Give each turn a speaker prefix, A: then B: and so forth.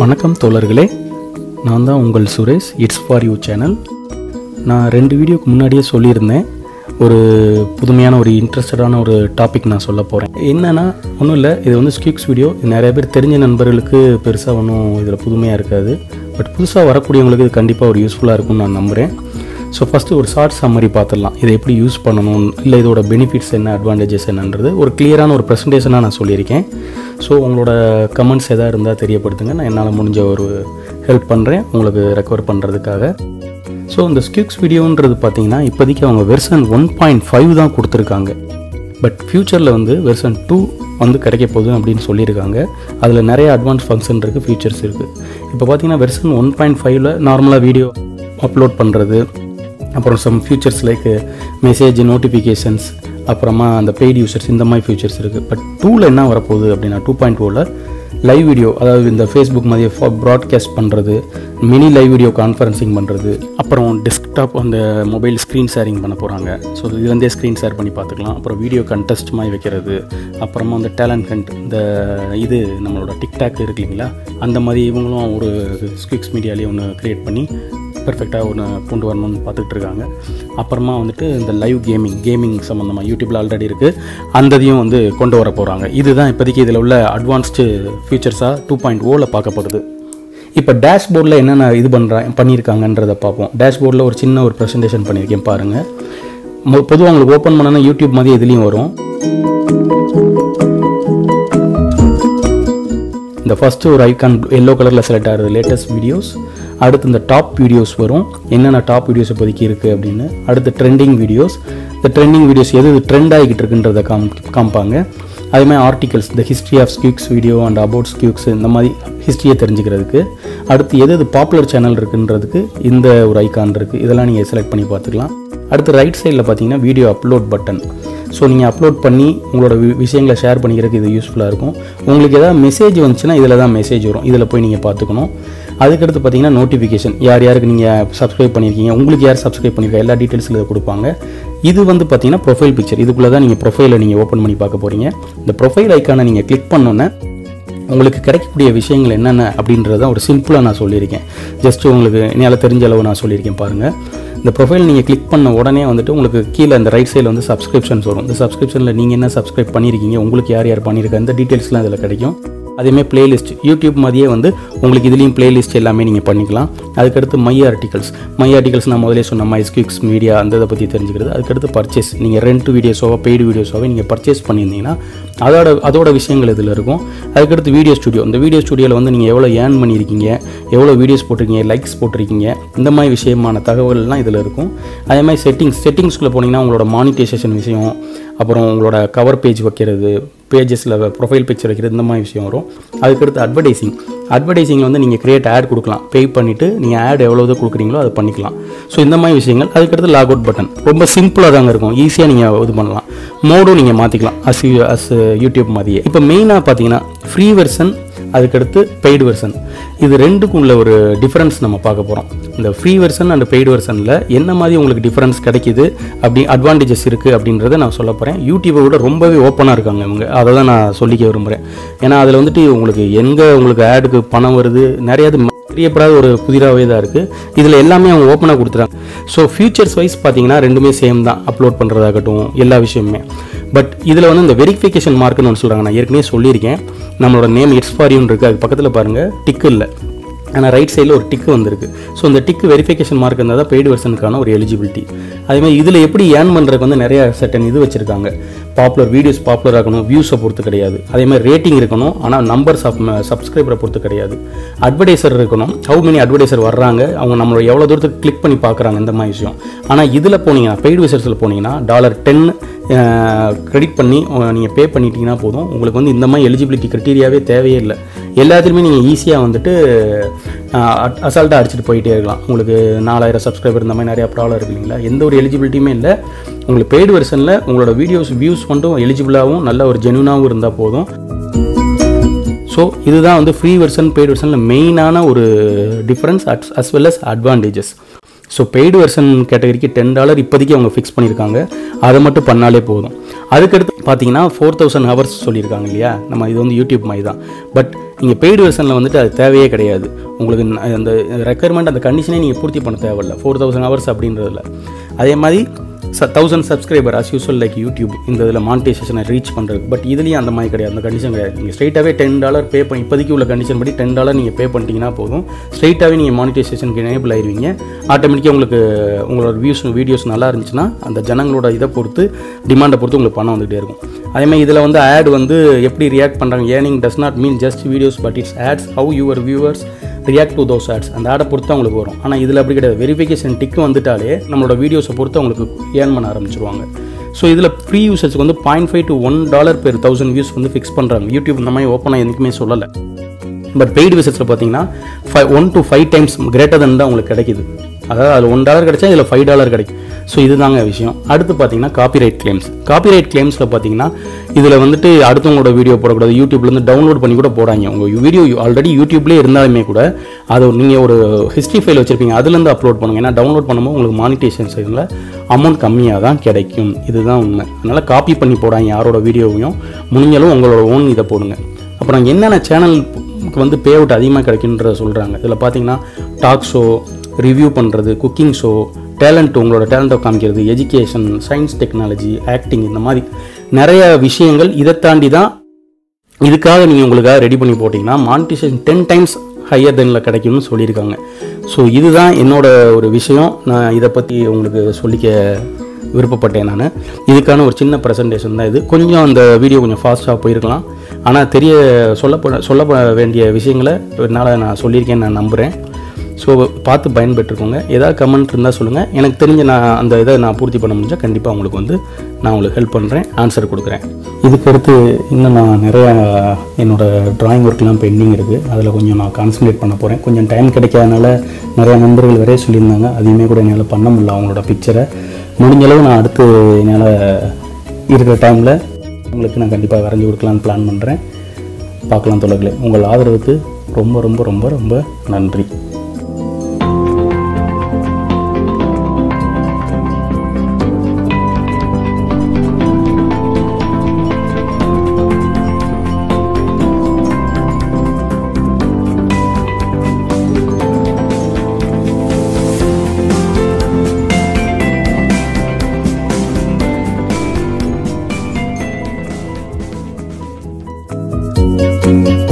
A: வணக்கம் தோழர்களே நான் தான் உங்கள் Suresh it's for you channel நான் ரெண்டு வீடியோக்கு முன்னாடியே சொல்லியிருந்தேன் ஒரு புதுமையான ஒரு இன்ட்ரெஸ்டடான ஒரு டாபிக் நான் சொல்ல போகிறேன் என்னென்னா ஒன்றும் இல்லை இது வந்து ஸ்கியூக்ஸ் வீடியோ இது நிறைய பேர் தெரிஞ்ச நண்பர்களுக்கு பெருசாக ஒன்றும் இதில் புதுமையாக இருக்காது பட் புதுசாக வரக்கூடியவங்களுக்கு இது கண்டிப்பாக ஒரு யூஸ்ஃபுல்லாக இருக்கும்னு நான் நம்புகிறேன் ஸோ ஃபஸ்ட்டு ஒரு ஷார்ட் சம்மரி பார்த்துடலாம் இதை எப்படி யூஸ் பண்ணணும் இல்லை இதோட பெனிஃபிட்ஸ் என்ன அட்வான்டேஜஸ் என்னன்றது ஒரு கிளியரான ஒரு ப்ரெசன்டேஷனாக நான் சொல்லியிருக்கேன் ஸோ உங்களோட கமெண்ட்ஸ் எதாவது இருந்தால் தெரியப்படுத்துங்க நான் என்னால் முடிஞ்ச ஒரு ஹெல்ப் பண்ணுறேன் உங்களுக்கு ரெக்கவர் பண்ணுறதுக்காக ஸோ இந்த ஸ்கியூக்ஸ் வீடியோன்றது பார்த்தீங்கன்னா இப்போதைக்கு அவங்க வெர்சன் ஒன் பாயிண்ட் ஃபைவ் தான் கொடுத்துருக்காங்க பட் ஃப்யூச்சரில் வந்து வெர்சன் டூ வந்து கிடைக்க போகுது அப்படின்னு சொல்லியிருக்காங்க அதில் நிறைய அட்வான்ஸ் ஃபங்க்ஷன் இருக்குது ஃபீச்சர்ஸ் இருக்குது இப்போ பார்த்தீங்கன்னா வெர்சன் ஒன் பாயிண்ட் ஃபைவ்ல நார்மலாக வீடியோ அப்லோட் பண்ணுறது அப்புறம் some features like message notifications அப்புறமா அந்த பெய்ட் யூசர்ஸ் இந்த மாதிரி ஃபியூச்சர்ஸ் இருக்குது பட் டூவில் என்ன வரப்போகுது அப்படின்னா டூ பாயிண்ட் ஓவில் லைவ் வீடியோ அதாவது இந்த ஃபேஸ்புக் மாதிரி ப்ராட்காஸ்ட் பண்ணுறது மினி லைவ் வீடியோ கான்ஃபரன்சிங் பண்ணுறது அப்புறம் டெஸ்க்டாப் அந்த மொபைல் ஸ்க்ரீன் ஷேரிங் பண்ண போகிறாங்க ஸோ இதுலேருந்தே ஸ்க்ரீன் ஷேர் பண்ணி பார்த்துக்கலாம் அப்புறம் வீடியோ கண்டெஸ்ட் மாதிரி வைக்கிறது அப்புறமா அந்த டேலண்ட் கண்ட் இந்த இது நம்மளோட டிக்டாக் இருக்கு இல்லைங்களா அந்த மாதிரி இவங்களும் ஒரு ஸ்கிக்ஸ் மீடியாலேயே ஒன்று க்ரியேட் பண்ணி பெர்ஃபெக்டாக ஒன்று கொண்டு வரணும்னு பார்த்துக்கிட்டு இருக்காங்க அப்புறமா வந்துட்டு இந்த லைவ் கேமிங் கேமிங் சம்மந்தமாக யூடியூப்பில் ஆல்ரெடி இருக்குது அந்த இதையும் வந்து கொண்டு வர போகிறாங்க இதுதான் இப்போதைக்கு இதில் உள்ள அட்வான்ஸ்டு ஃபீச்சர்ஸாக டூ பாயிண்ட் ஓவில் பார்க்கப்படுது இப்போ டேஷ்போர்டில் என்னென்ன இது பண்ணுறாங்க பண்ணியிருக்காங்கன்றதை பார்ப்போம் டேஷ்போர்டில் ஒரு சின்ன ஒரு ப்ரெசன்டேஷன் பண்ணியிருக்கேன் பாருங்கள் பொதுவாக உங்களுக்கு ஓப்பன் பண்ணனா யூடியூப் மாதிரி இதுலேயும் வரும் இந்த ஃபஸ்ட்டு ஒரு ஐக்கான் எல்லோ கலரில் செலக்ட் ஆகிறது லேட்டஸ்ட் வீடியோஸ் அடுத்து இந்த டாப் வீடியோஸ் வரும் என்னென்ன டாப் வீடியோஸ் இப்போதைக்கு இருக்குது அப்படின்னு அடுத்து ட்ரெண்டிங் வீடியோஸ் இந்த ட்ரெண்டிங் வீடியோஸ் எது ட்ரெண்ட் ஆகிக்கிட்டு இருக்குன்றதை காம் காமிப்பாங்க அதேமாதிரி articles the history of squeaks video and about squeaks இந்த மாதிரி ஹிஸ்ட்ரியை தெரிஞ்சுக்கிறதுக்கு அடுத்து எது எது பாப்புலர் சேனல் இருக்குன்றதுக்கு இந்த ஒரு ஐக்கான் இருக்குது இதெல்லாம் நீங்கள் செலக்ட் பண்ணி பார்த்துக்கலாம் அடுத்து ரைட் சைடில் பார்த்தீங்கன்னா வீடியோ அப்லோட் பட்டன் ஸோ நீங்கள் அப்லோட் பண்ணி உங்களோட வி- விஷயங்களை ஷேர் பண்ணிக்கிறதுக்கு இது யூஸ்ஃபுல்லாக இருக்கும் உங்களுக்கு ஏதாவது மெசேஜ் வந்துச்சுன்னா இதில் தான் மெசேஜ் வரும் இதில் போய் நீங்கள் பார்த்துக்கணும் அதுக்கடுத்து பார்த்தீங்கன்னா நோட்டிஃபிகேஷன் யார் யாருக்கு நீங்கள் சப்ஸ்கிரைப் பண்ணியிருக்கீங்க உங்களுக்கு யார் சப்ஸ்கிரைப் பண்ணியிருக்கா எல்லா டீட்டெயில்ஸில் இதை கொடுப்பாங்க இது வந்து பார்த்தீங்கன்னா ப்ரொஃபைல் பிக்சர் இதுக்குள்ளே தான் நீங்கள் ப்ரொஃபைலை நீங்கள் ஓப்பன் பண்ணி பார்க்க போகிறீங்க இந்த ப்ரொஃபைல் ஐக்கானை நீங்கள் கிளிக் பண்ணோன்னே உங்களுக்கு கிடைக்கக்கூடிய விஷயங்கள் என்னென்ன அப்படின்றத ஒரு சிம்பிளாக நான் சொல்லியிருக்கேன் ஜஸ்ட் உங்களுக்கு என்னால் தெரிஞ்ச அளவு நான் சொல்லியிருக்கேன் பாருங்கள் இந்த ப்ரொஃபைல் நீங்கள் கிளிக் பண்ண உடனே வந்துட்டு உங்களுக்கு கீழே அந்த ரைட் சைடில் வந்து சப்ஸ்கிரிப்ஷன்ஸ் வரும் இந்த சப்ஸ்கிரிப்ஷனில் நீங்கள் என்ன சப்ஸ்கிரைப் பண்ணியிருக்கீங்க உங்களுக்கு யார் யார் பண்ணியிருக்கா இந்த டீட்டெயில்ஸ்லாம் இதில் கிடைக்கும் அதேமாதிரி பிளேலிஸ்ட் யூடியூப் மாதிரியே வந்து உங்களுக்கு இதுலேயும் பிளேலிஸ்ட் எல்லாமே நீங்கள் பண்ணிக்கலாம் அதுக்கடுத்து மை ஆர்டிகல்ஸ் மை ஆர்டிகல்ஸ் நான் முதலே சொன்ன மை ஸ்கிக்ஸ் மீடியா அந்த இதை பற்றி தெரிஞ்சுக்கிறது அதுக்கடுத்து பர்ச்சேஸ் நீங்கள் ரெண்ட் வீடியோஸோவோ பெய்டு வீடியோஸோவோ நீங்கள் பர்ச்சேஸ் பண்ணியிருந்தீங்கன்னா அதோட அதோட விஷயங்கள் இதில் இருக்கும் அதுக்கடுத்து வீடியோ ஸ்டுடியோ இந்த வீடியோ ஸ்டுடியோவில் வந்து நீங்கள் எவ்வளோ ஏர்ன் பண்ணியிருக்கீங்க எவ்வளோ வீடியோஸ் போட்டிருக்கீங்க லைக்ஸ் போட்டிருக்கீங்க இந்த மாதிரி விஷயமான தகவல்லாம் இதில் இருக்கும் அதே மாதிரி செட்டிங்ஸ் செட்டிங்ஸ்குள்ளே போனீங்கன்னா உங்களோட மானிட்டைசேஷன் விஷயம் அப்புறம் உங்களோட கவர் பேஜ் வைக்கிறது பேஜஸில் ப்ரொஃபைல் பிக்சர் வைக்கிறது இந்த மாதிரி விஷயம் வரும் அதுக்கடுத்து அட்வர்டைசிங் அட்வர்டைசிங்கில் வந்து நீங்கள் கிரியேட் ஆட் கொடுக்கலாம் பே பண்ணிவிட்டு நீங்கள் ஆட் எவ்வளோ இது கொடுக்குறீங்களோ அதை பண்ணிக்கலாம் ஸோ இந்த மாதிரி விஷயங்கள் அதுக்கடுத்து லாக் அவுட் பட்டன் ரொம்ப சிம்பிளாக தாங்க இருக்கும் ஈஸியாக நீங்கள் இது பண்ணலாம் மோடும் நீங்கள் மாற்றிக்கலாம் அஸ் அஸ் யூடியூப் மாதிரியே இப்போ மெயினாக பார்த்தீங்கன்னா ஃப்ரீ வெர்ஷன் அதுக்கடுத்து பெய்டு வெர்ஷன் இது ரெண்டுக்கும் உள்ள ஒரு டிஃப்ரென்ஸ் நம்ம பார்க்க போகிறோம் இந்த ஃப்ரீ வெர்ஷன் அண்ட் பெய்டு வெர்ஷனில் என்ன மாதிரி உங்களுக்கு டிஃப்ரென்ஸ் கிடைக்குது அப்படி அட்வான்டேஜஸ் இருக்குது அப்படின்றத நான் சொல்ல போகிறேன் யூடியூபை விட ரொம்பவே ஓப்பனாக இருக்காங்க இவங்க அதை தான் நான் சொல்லிக்க விரும்புகிறேன் ஏன்னா அதில் வந்துட்டு உங்களுக்கு எங்கே உங்களுக்கு ஆடுக்கு பணம் வருது நிறைய அது தெரியப்படாத ஒரு புதிராகவே தான் இருக்குது இதில் எல்லாமே அவங்க ஓப்பனாக கொடுத்துறாங்க ஸோ ஃபியூச்சர்ஸ் வைஸ் பார்த்தீங்கன்னா ரெண்டுமே சேம் தான் அப்லோட் பண்ணுறதாகட்டும் எல்லா விஷயமுமே பட் இதில் வந்து இந்த வெரிஃபிகேஷன் மார்க்குன்னு ஒன்று சொல்கிறாங்க நான் ஏற்கனவே சொல்லியிருக்கேன் நம்மளோட நேம் இட்ஸ் ஃபாரியூன் இருக்குது அது பக்கத்தில் பாருங்கள் டிக்கு இல்லை ஆனால் ரைட் சைடில் ஒரு டிக்கு வந்திருக்கு ஸோ இந்த டிக்கு வெரிஃபிகேஷன் மார்க் இருந்தால் தான் பெய்டு வெர்ஷனுக்கான ஒரு எலிஜிபிலிட்டி அதேமாதிரி இதில் எப்படி ஏர்ன் பண்ணுறதுக்கு வந்து நிறைய செட்டன் இது வச்சுருக்காங்க பாப்புலர் வீடியோஸ் பாப்புலர் ஆகணும் வியூஸை பொறுத்து கிடையாது அதே மாதிரி ரேட்டிங் இருக்கணும் ஆனால் நம்பர்ஸ் ஆஃப் சப்ஸ்கிரைபரை பொறுத்து கிடையாது அட்வர்டைசர் இருக்கணும் ஹவு many அட்வர்டைசர் வர்றாங்க அவங்க நம்மளோட எவ்வளோ தூரத்துக்கு கிளிக் பண்ணி பார்க்குறாங்க இந்த மாதிரி விஷயம் ஆனால் இதில் போனீங்கன்னா பெய்டு விசர்ஸில் போனீங்கன்னா டாலர் டென் கிரெடிட் பண்ணி நீங்கள் பே பண்ணிட்டீங்கன்னா போதும் உங்களுக்கு வந்து இந்த மாதிரி எலிஜிபிலிட்டி க்ரைட்டீரியாவே தேவையே இல்லை எல்லாத்துலேயுமே நீங்கள் ஈஸியாக வந்துட்டு அசால்ட்டாக அடிச்சுட்டு போயிட்டே இருக்கலாம் உங்களுக்கு நாலாயிரம் சப்ஸ்கிரைபர் இந்த மாதிரி நிறையா ப்ராப்ளம் இருக்கு இல்லைங்களா எந்த ஒரு எலிஜிபிலிட்டியுமே இல்லை உங்களுக்கு பெய்டு வெர்ஷனில் உங்களோட வீடியோஸ் வியூஸ் மட்டும் எலிஜிபிளாகவும் நல்ல ஒரு ஜெனுனாகவும் இருந்தால் போதும் ஸோ இதுதான் வந்து ஃப்ரீ வெர்ஷன் பெய்டு வெர்ஷனில் மெயினான ஒரு difference at as well as advantages so paid version கேட்டகரிக்கு டென் டாலர் இப்போதைக்கு அவங்க ஃபிக்ஸ் பண்ணியிருக்காங்க அதை மட்டும் பண்ணாலே போதும் அதுக்கடுத்து பார்த்தீங்கன்னா ஃபோர் தௌசண்ட் ஹவர்ஸ் சொல்லியிருக்காங்க இல்லையா நம்ம இது வந்து யூடியூப் மாதிரி தான் பட் நீங்கள் பெய்டு வெர்ஷனில் வந்துட்டு அது தேவையே கிடையாது உங்களுக்கு ந- அந்த ரெக்குயர்மெண்ட் அந்த கண்டிஷனே நீங்கள் பூர்த்தி பண்ண தேவையில்ல ஃபோர் தௌசண்ட் ஹவர்ஸ் அப்படின்றதில்ல அதே மாதிரி ச thousand subscriber as usual like YouTube இந்த இதில் மானிட்டைசேஷனை ரீச் பண்ணுறது பட் இதுலேயும் அந்த மாதிரி கிடையாது அந்த கண்டிஷன் கிடையாது நீங்கள் ஸ்ட்ரைட்டாகவே டென் டாலர் பே பண்ணி இப்போதைக்கு உள்ள கண்டிஷன் படி டென் டாலர் நீங்கள் பே பண்ணிட்டீங்கன்னா போதும் ஸ்ட்ரைட்டாகவே நீங்கள் மானிட்டைசேஷனுக்கு எனேபிள் ஆயிருவீங்க ஆட்டோமேட்டிக்காக உங்களுக்கு உங்களோட வியூஸ் வீடியோஸ் நல்லா இருந்துச்சுன்னா அந்த ஜனங்களோட இதை பொறுத்து டிமாண்டை பொறுத்து உங்களுக்கு பணம் வந்துகிட்டே இருக்கும் அதே மாதிரி இதில் வந்து ஆட் வந்து எப்படி ரியாக்ட் பண்ணுறாங்க earning does not mean just videos but it's ads how your viewers react to those ads அந்த ஆடை பொறுத்து தான் உங்களுக்கு வரும் ஆனால் இதில் அப்படி கிடையாது வெரிஃபிகேஷன் டிக்கு வந்துட்டாலே நம்மளோட வீடியோஸை பொறுத்து அவங்களுக்கு ஏர்ன் பண்ண ஆரம்பிச்சிருவாங்க ஸோ இதில் ஃப்ரீ யூசர்ஸ்க்கு வந்து point five to one dollar per thousand views வந்து ஃபிக்ஸ் பண்ணுறாங்க யூடியூப் இந்த மாதிரி ஓப்பனாக என்றைக்குமே சொல்லலை பட் பெய்டு விசிட்ஸில் பார்த்தீங்கன்னா five one to five times greater than தான் உங்களுக்கு கிடைக்குது அதாவது அதில் ஒன் டாலர் கிடைச்சா இதில் ஃபைவ் டாலர் கிடைக்கும் ஸோ இதுதாங்க விஷயம் அடுத்து பார்த்தீங்கன்னா காப்பிரைட் கிளைம்ஸ் காப்பிரைட் கிளைம்ஸில் பார்த்தீங்கன்னா இதில் வந்துட்டு அடுத்தவங்களோட வீடியோ போடக்கூடாது யூடியூப்லேருந்து டவுன்லோட் பண்ணி கூட போடாங்க உங்கள் வீடியோ ஆல்ரெடி யூடியூப்லேயே இருந்தாலுமே கூட அதை நீங்கள் ஒரு ஹிஸ்ட்ரி ஃபைல் வச்சுருப்பீங்க அதுலேருந்து அப்லோட் பண்ணுங்க ஏன்னா டவுன்லோட் பண்ணும்போது உங்களுக்கு மானிட்டேஷன் சைடில் அமௌண்ட் கம்மியாக தான் கிடைக்கும் இதுதான் உண்மை அதனால் காப்பி பண்ணி போடாங்க யாரோட வீடியோவையும் முடிஞ்சாலும் உங்களோட ஓன் இதை போடுங்க அப்புறம் என்னென்ன சேனலுக்கு வந்து பே அவுட் அதிகமாக கிடைக்குன்றத சொல்கிறாங்க இதில் பார்த்தீங்கன்னா டாக் ஷோ ரிவ்யூ பண்ணுறது குக்கிங் ஷோ டேலண்ட் உங்களோட டேலண்ட்டை காமிக்கிறது எஜுகேஷன் சயின்ஸ் டெக்னாலஜி ஆக்டிங் இந்த மாதிரி நிறைய விஷயங்கள் இதை தாண்டி தான் இதுக்காக நீங்கள் உங்களுக்காக ரெடி பண்ணி போட்டிங்கன்னா மானிட்டைசேஷன் டென் டைம்ஸ் ஹையர் தெனில் கிடைக்கும்னு சொல்லியிருக்காங்க ஸோ இதுதான் என்னோட ஒரு விஷயம் நான் இதை பற்றி உங்களுக்கு சொல்லிக்க விருப்பப்பட்டேன் நான் இதுக்கான ஒரு சின்ன ப்ரெசன்டேஷன் தான் இது கொஞ்சம் அந்த வீடியோ கொஞ்சம் ஃபாஸ்ட்டாக போயிருக்கலாம் ஆனால் தெரிய சொல்லப்பட சொல்ல வேண்டிய விஷயங்களை என்னால் நான் சொல்லியிருக்கேன்னு நான் நம்புகிறேன் ஸோ பார்த்து பயன்பெற்றுக்கோங்க ஏதாவது கமெண்ட் இருந்தால் சொல்லுங்கள் எனக்கு தெரிஞ்ச நான் அந்த இதை நான் பூர்த்தி பண்ண முடிஞ்சால் கண்டிப்பாக உங்களுக்கு வந்து நான் உங்களுக்கு ஹெல்ப் பண்ணுறேன் ஆன்சர் கொடுக்குறேன் இதுக்கு அடுத்து இன்னும் நான் நிறையா என்னோடய ட்ராயிங் ஒர்க்லாம் பெண்டிங் இருக்குது அதில் கொஞ்சம் நான் கான்சன்ட்ரேட் பண்ண போகிறேன் கொஞ்சம் டைம் கிடைக்காதனால நிறையா நண்பர்கள் வரைய சொல்லியிருந்தாங்க அதையுமே கூட என்னால் பண்ண முடியல அவங்களோட பிக்சரை முடிஞ்ச அளவு நான் அடுத்து என்னால் இருக்கிற டைமில் உங்களுக்கு நான் கண்டிப்பாக வரைஞ்சி கொடுக்கலான்னு பிளான் பண்ணுறேன் பார்க்கலாம் தொடர்களே உங்கள் ஆதரவுக்கு ரொம்ப ரொம்ப ரொம்ப ரொம்ப நன்றி
B: thank you